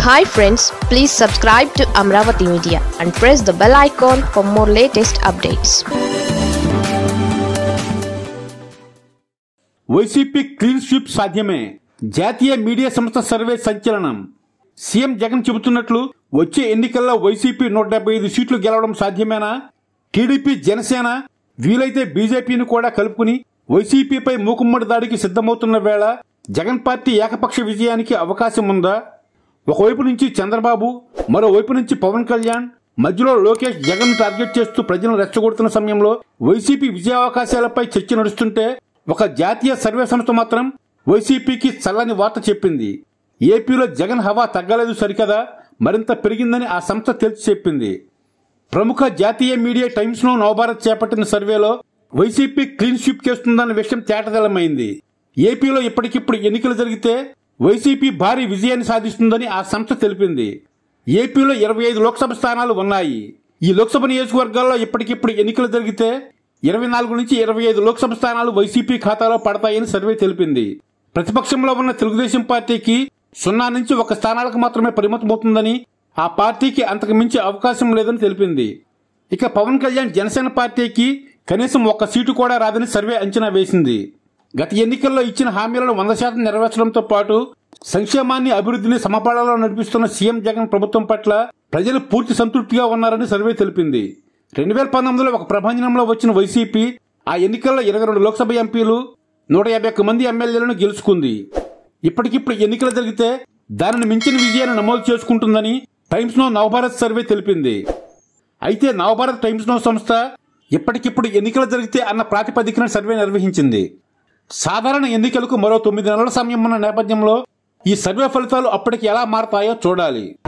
hi friends please subscribe to Amaravati media and press the bell icon for more latest updates YCP clean sweep సాధ్యమే జాతీయ media సంస్థ survey సంచలనం CM Jagan చెబుతున్నట్లు వచ్చే ఎన్నికల్లో YCP నూట డెబ్బై ఐదు సీట్లు గెలవడం సాధ్యమేనా టీడీపీ జనసేన వీలైతే బీజేపీని కూడా కలుపుకుని వైసీపీపై మూకుమ్మడి దాడికి సిద్ధమవుతున్న వేళ జగన్ పార్టీ ఏకపక్ష విజయానికి అవకాశం ఉందా ఒకవైపు నుంచి చంద్రబాబు మరోవైపు నుంచి పవన్ కళ్యాణ్ మధ్యలో లోకేష్ జగన్ టార్గెట్ చేస్తూ ప్రజలను రెచ్చగొడుతున్న సమయంలో వైసీపీ విజయావకాశాలపై చర్చ నడుస్తుంటే ఒక జాతీయ సర్వే సంస్థ మాత్రం వైసీపీకి చల్లని వార్త చెప్పింది ఏపీలో జగన్ హవా తగ్గలేదు సరికదా మరింత పెరిగిందని ఆ సంస్థ తేల్చి చెప్పింది ప్రముఖ జాతీయ మీడియా టైమ్స్ ను నవభారత్ చేపట్టిన సర్వేలో వైసీపీ క్లీన్ స్వీప్ చేస్తుందన్న విషయం తేటతెల్లమైంది ఏపీలో ఇప్పటికిప్పుడు ఎన్నికలు జరిగితే వైసీపీ భారీ విజయాన్ని సాధిస్తుందని ఆ సంస్థ తెలిపింది ఏపీలో ఇరవై ఐదు లోక్సభ స్థానాలు ఉన్నాయి ఈ లోక్సభ నియోజకవర్గాల్లో ఇప్పటికిప్పుడు ఎన్నికలు జరిగితే ఇరవై నాలుగు నుంచి ఇరవై ఐదు లోక్సభ స్థానాలు వైసీపీ ఖాతాలో పడతాయని సర్వే తెలిపింది ప్రతిపక్షంలో ఉన్న తెలుగుదేశం పార్టీకి సున్నా నుంచి ఒక స్థానాలకు మాత్రమే పరిమితమవుతుందని ఆ పార్టీకి అంతకు మించి అవకాశం లేదని తెలిపింది ఇక పవన్ కళ్యాణ్ జనసేన పార్టీకి కనీసం ఒక్క సీటు కూడా రాదని సర్వే అంచనా వేసింది గత ఎన్నికల్లో ఇచ్చిన హామీలను వంద శాతం నెరవేర్చడంతో పాటు సంక్షేమాన్ని అభివృద్ధిని సమపాళలో నడిపిస్తున్న సీఎం జగన్ ప్రభుత్వం పట్ల ప్రజలు పూర్తి సంతృప్తిగా ఉన్నారని సర్వే తెలిపింది రెండు వేల పంతొమ్మిదిలో ఒక ప్రభంజనంలో వచ్చిన వైసీపీ ఆ ఎన్నికల్లో ఇరవై రెండు లోక్సభ ఎంపీలు నూట యాభై ఒక్క మంది ఎమ్మెల్యేలను గెలుచుకుంది ఇప్పటికిప్పుడు ఎన్నికలు జరిగితే దానిని మించిన విజయాన్ని నమోదు చేసుకుంటుందని టైమ్స్ నో నవభారత్ సర్వే తెలిపింది అయితే నవభారత్ టైమ్స్ నో సంస్థ ఇప్పటికిప్పుడు ఎన్నికలు జరిగితే అన్న ప్రాతిపదికన సర్వే నిర్వహించింది సాధారణ ఎన్నికలకు మరో తొమ్మిది నెలల సమయం ఉన్న నేపథ్యంలో ఈ సర్వే ఫలితాలు అప్పటికి ఎలా మారతాయో చూడాలి